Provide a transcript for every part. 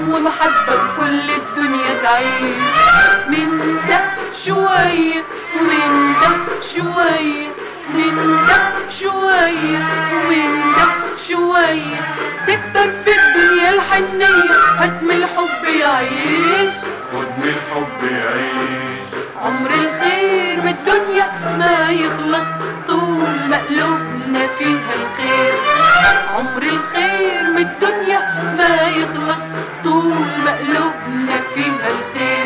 ومحبة وكل الدنيا تعيش من ده شوية ومن ده شوية من ده شوية ومن ده شوية تكتر في الدنيا الحنية هدم الحب يعيش خد من الحب يعيش عمر الخير من الدنيا ما يخلص طول ما قلوبنا فيها الخير عمر الخير من الدنيا ما يخلص طول ما قلوبنا فيها الخير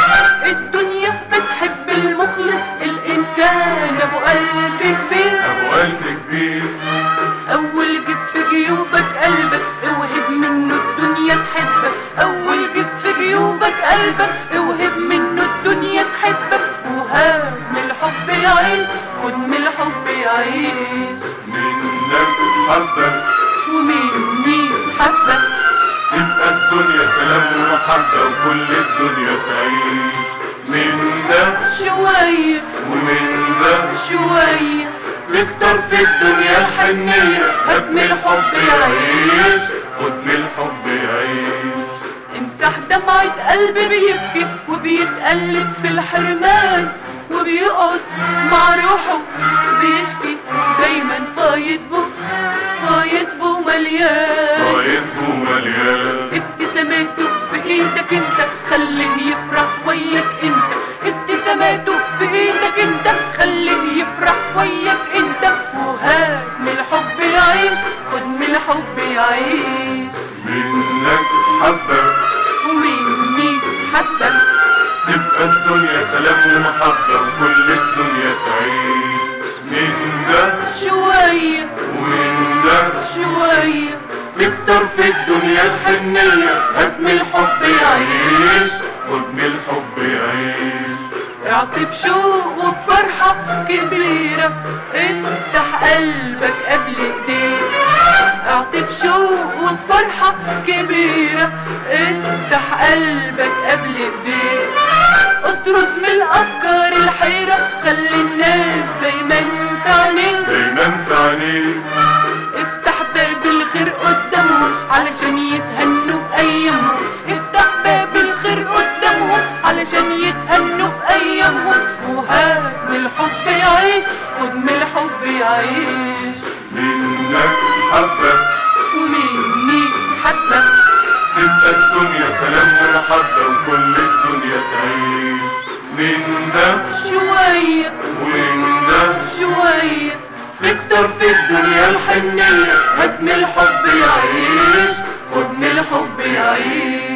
الدنيا بتحب المخلص الإنسان أبو قلب كبير ابو قلب كبير أول جيب في جيوبك قلبك اوهب منه الدنيا تحبك أول جيب في جيوبك قلبك اوهب منه الدنيا تحبك وهاب من الحب يعيش خد من الحب يعيش منك حبك ومين مين حبك تبقى الدنيا سلام ومحبة وكل الدنيا تعيش من ده شوية ومن ده شوية تكتر في الدنيا الحنية هات من الحب يعيش خد من الحب يعيش امسح دمعة قلبي بيبكي وبيتقلب في الحرمان وبيقعد مع روحه بيشكي دايما فايد بو فايد بو مليان طيب ومليان ابتساماته في ايدك انت خليه يفرح وياك انت ابتساماته في ايدك انت خليه يفرح وياك انت وهات من الحب يعيش خد من الحب يعيش منك حبك ومين مين حبك تبقى الدنيا سلام ومحبة وكل الدنيا تعيش من ده شوية ومن ده شوية تكتر في الدنيا الحنية هات من الحب يعيش خد من الحب يعيش اعطي بشوق وبفرحة كبيرة افتح قلبك قبل ايديك اعطي بشوق وبفرحة كبيرة افتح قلبك قبل ايديك اطرد من الافكار الحيرة خلي الناس دايما في عينيك دايما في عينيك افتح باب الخير قدامهم علشان يتهنوا بأيامهم افتح باب الخير قدامهم علشان يتهنوا بأيامهم وهات من الحب يعيش خد من الحب يعيش منك حبك ومين مين حبك تبقى الدنيا سلام ومحبة وكل الدنيا تعيش من ده شوية ومن ده شوية تكتر في الدنيا الحنية هات من الحب يعيش خد من الحب يعيش